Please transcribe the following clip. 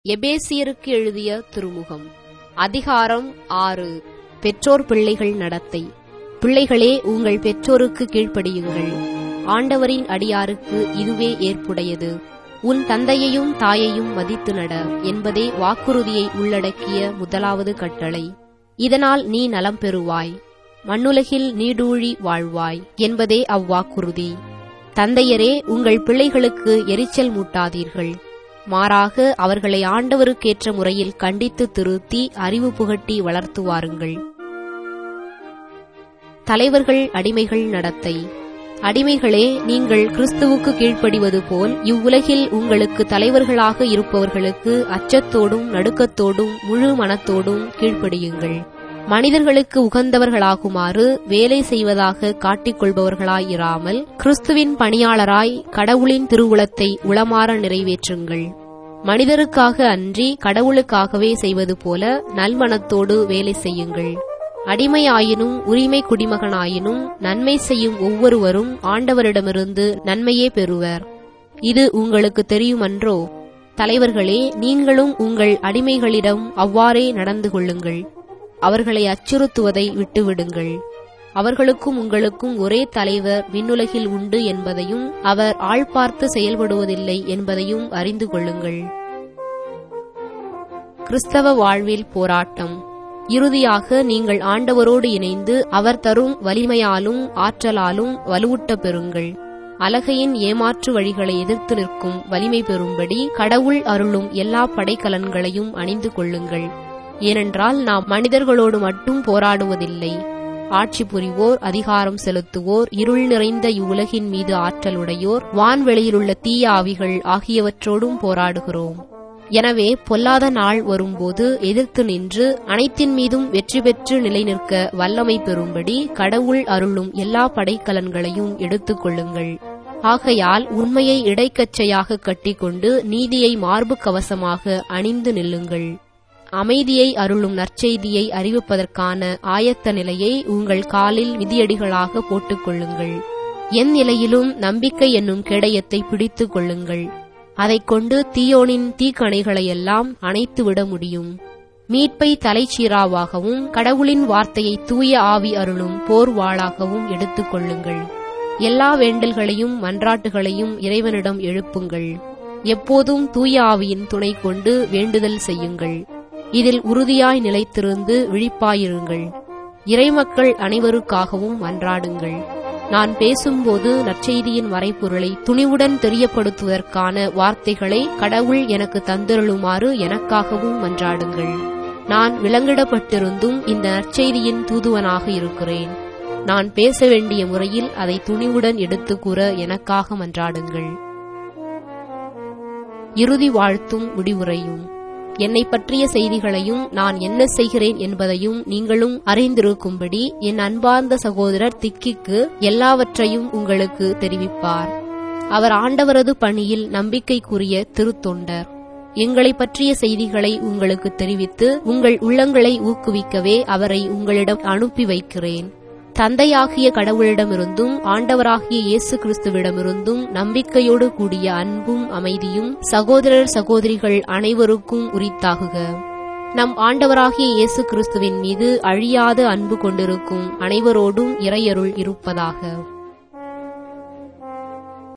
எபேசியருக்கு எழுதிய திருமுகம் அதிகாரம் ஆறு பெற்றோர் பிள்ளைகள் நடத்தை பிள்ளைகளே உங்கள் பெற்றோருக்கு கீழ்ப்படியுங்கள் ஆண்டவரின் அடியாருக்கு இதுவே ஏற்புடையது உன் தந்தையையும் தாயையும் மதித்து நட என்பதே வாக்குறுதியை உள்ளடக்கிய முதலாவது கட்டளை இதனால் நீ நலம் பெறுவாய் மண்ணுலகில் நீடூழி வாழ்வாய் என்பதே அவ்வாக்குறுதி தந்தையரே உங்கள் பிள்ளைகளுக்கு எரிச்சல் மூட்டாதீர்கள் மாறாக அவர்களை ஆண்டவருக்கேற்ற முறையில் கண்டித்து திருத்தி அறிவு புகட்டி வளர்த்து வாருங்கள் தலைவர்கள் அடிமைகள் நடத்தை அடிமைகளே நீங்கள் கிறிஸ்துவுக்கு கீழ்ப்படிவது போல் இவ்வுலகில் உங்களுக்கு தலைவர்களாக இருப்பவர்களுக்கு அச்சத்தோடும் நடுக்கத்தோடும் முழு மனத்தோடும் கீழ்ப்படியுங்கள் மனிதர்களுக்கு உகந்தவர்களாகுமாறு வேலை செய்வதாக காட்டிக்கொள்பவர்களாயிராமல் கிறிஸ்துவின் பணியாளராய் கடவுளின் திருவுளத்தை உளமாற நிறைவேற்றுங்கள் மனிதருக்காக அன்றி கடவுளுக்காகவே செய்வது போல நல்மனத்தோடு வேலை செய்யுங்கள் அடிமையாயினும் உரிமை குடிமகனாயினும் நன்மை செய்யும் ஒவ்வொருவரும் ஆண்டவரிடமிருந்து நன்மையே பெறுவர் இது உங்களுக்கு தெரியுமன்றோ தலைவர்களே நீங்களும் உங்கள் அடிமைகளிடம் அவ்வாறே நடந்து கொள்ளுங்கள் அவர்களை அச்சுறுத்துவதை விட்டுவிடுங்கள் அவர்களுக்கும் உங்களுக்கும் ஒரே தலைவர் விண்ணுலகில் உண்டு என்பதையும் அவர் ஆள் பார்த்து செயல்படுவதில்லை என்பதையும் அறிந்து கொள்ளுங்கள் கிறிஸ்தவ வாழ்வில் போராட்டம் இறுதியாக நீங்கள் ஆண்டவரோடு இணைந்து அவர் தரும் வலிமையாலும் ஆற்றலாலும் வலுவூட்ட பெறுங்கள் அலகையின் ஏமாற்று வழிகளை எதிர்த்து நிற்கும் வலிமை பெறும்படி கடவுள் அருளும் எல்லா படைக்கலன்களையும் அணிந்து கொள்ளுங்கள் ஏனென்றால் நாம் மனிதர்களோடு மட்டும் போராடுவதில்லை ஆட்சி புரிவோர் அதிகாரம் செலுத்துவோர் இருள் நிறைந்த இவ்வுலகின் மீது ஆற்றலுடையோர் வான்வெளியிலுள்ள தீய ஆவிகள் ஆகியவற்றோடும் போராடுகிறோம் எனவே பொல்லாத நாள் வரும்போது எதிர்த்து நின்று அனைத்தின் மீதும் வெற்றி பெற்று நிலைநிற்க வல்லமை பெறும்படி கடவுள் அருளும் எல்லா படைக்கலன்களையும் எடுத்துக் கொள்ளுங்கள் ஆகையால் உண்மையை இடைக்கச்சையாக கட்டிக்கொண்டு நீதியை மார்பு கவசமாக அணிந்து நில்லுங்கள் அமைதியை அருளும் நற்செய்தியை அறிவிப்பதற்கான ஆயத்த நிலையை உங்கள் காலில் மிதியடிகளாக போட்டுக் கொள்ளுங்கள் என் நிலையிலும் நம்பிக்கை என்னும் கேடயத்தை பிடித்துக் கொள்ளுங்கள் அதைக் கொண்டு தீயோனின் தீக்கணைகளையெல்லாம் அணைத்துவிட முடியும் மீட்பை தலைச்சீராவாகவும் கடவுளின் வார்த்தையை தூய ஆவி அருளும் போர் வாளாகவும் எடுத்துக் கொள்ளுங்கள் எல்லா வேண்டல்களையும் மன்றாட்டுகளையும் இறைவனிடம் எழுப்புங்கள் எப்போதும் தூய ஆவியின் துணை கொண்டு வேண்டுதல் செய்யுங்கள் இதில் உறுதியாய் நிலைத்திருந்து விழிப்பாயிருங்கள் இறைமக்கள் அனைவருக்காகவும் மன்றாடுங்கள் நான் பேசும்போது நற்செய்தியின் மறைப்பொருளை துணிவுடன் தெரியப்படுத்துவதற்கான வார்த்தைகளை கடவுள் எனக்கு தந்திருளுமாறு எனக்காகவும் மன்றாடுங்கள் நான் விலங்கிடப்பட்டிருந்தும் இந்த நற்செய்தியின் தூதுவனாக இருக்கிறேன் நான் பேச வேண்டிய முறையில் அதை துணிவுடன் எடுத்து கூற எனக்காக மன்றாடுங்கள் இறுதி வாழ்த்தும் முடிவுரையும் என்னை பற்றிய செய்திகளையும் நான் என்ன செய்கிறேன் என்பதையும் நீங்களும் அறிந்திருக்கும்படி என் அன்பார்ந்த சகோதரர் திக்கிக்கு எல்லாவற்றையும் உங்களுக்கு தெரிவிப்பார் அவர் ஆண்டவரது பணியில் நம்பிக்கைக்குரிய திருத்தொண்டர் எங்களை பற்றிய செய்திகளை உங்களுக்கு தெரிவித்து உங்கள் உள்ளங்களை ஊக்குவிக்கவே அவரை உங்களிடம் அனுப்பி வைக்கிறேன் தந்தையாகிய கடவுளிடமிருந்தும் ஆண்டவராகிய இயேசு கிறிஸ்துவிடமிருந்தும் நம்பிக்கையோடு கூடிய அன்பும் அமைதியும் சகோதரர் சகோதரிகள் அனைவருக்கும் உரித்தாகுக நம் ஆண்டவராகிய இயேசு கிறிஸ்துவின் மீது அழியாத அன்பு கொண்டிருக்கும் அனைவரோடும் இறையருள் இருப்பதாக